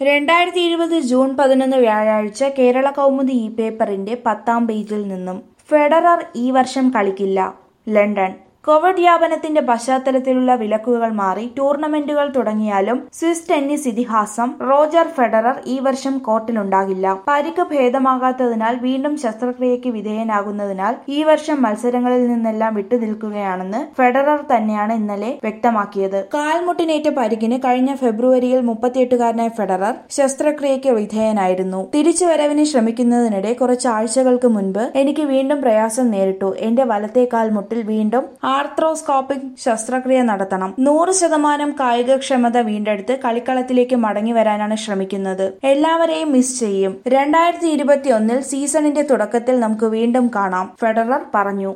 രണ്ടായിരത്തി ഇരുപത് ജൂൺ പതിനൊന്ന് വ്യാഴാഴ്ച കേരള കൗമുദി ഈ പേപ്പറിന്റെ പത്താം പേജിൽ നിന്നും ഫെഡറർ ഈ വർഷം കളിക്കില്ല ലണ്ടൻ കോവിഡ് വ്യാപനത്തിന്റെ പശ്ചാത്തലത്തിലുള്ള വിലക്കുകൾ മാറി ടൂർണമെന്റുകൾ തുടങ്ങിയാലും സ്വിസ് ടെന്നീസ് ഇതിഹാസം റോജർ ഫെഡറർ ഈ വർഷം കോർട്ടിലുണ്ടാകില്ല പരിക്ക് ഭേദമാകാത്തതിനാൽ വീണ്ടും ശസ്ത്രക്രിയയ്ക്ക് വിധേയനാകുന്നതിനാൽ ഈ വർഷം മത്സരങ്ങളിൽ നിന്നെല്ലാം വിട്ടുനിൽക്കുകയാണെന്ന് ഫെഡറർ തന്നെയാണ് ഇന്നലെ വ്യക്തമാക്കിയത് കാൽമുട്ടിനേറ്റ പരിക്കിന് കഴിഞ്ഞ ഫെബ്രുവരിയിൽ മുപ്പത്തിയെട്ടുകാരനായ ഫെഡറർ ശസ്ത്രക്രിയയ്ക്ക് വിധേയനായിരുന്നു തിരിച്ചുവരവിന് ശ്രമിക്കുന്നതിനിടെ കുറച്ച് ആഴ്ചകൾക്ക് മുൻപ് എനിക്ക് വീണ്ടും പ്രയാസം നേരിട്ടു എന്റെ വലത്തെ കാൽമുട്ടിൽ വീണ്ടും ആർത്രോസ്കോപ്പിക് ശസ്ത്രക്രിയ നടത്തണം നൂറ് ശതമാനം കായികക്ഷമത വീണ്ടെടുത്ത് കളിക്കളത്തിലേക്ക് മടങ്ങി വരാനാണ് ശ്രമിക്കുന്നത് എല്ലാവരെയും മിസ് ചെയ്യും രണ്ടായിരത്തി ഇരുപത്തിയൊന്നിൽ സീസണിന്റെ തുടക്കത്തിൽ നമുക്ക് വീണ്ടും കാണാം ഫെഡറർ പറഞ്ഞു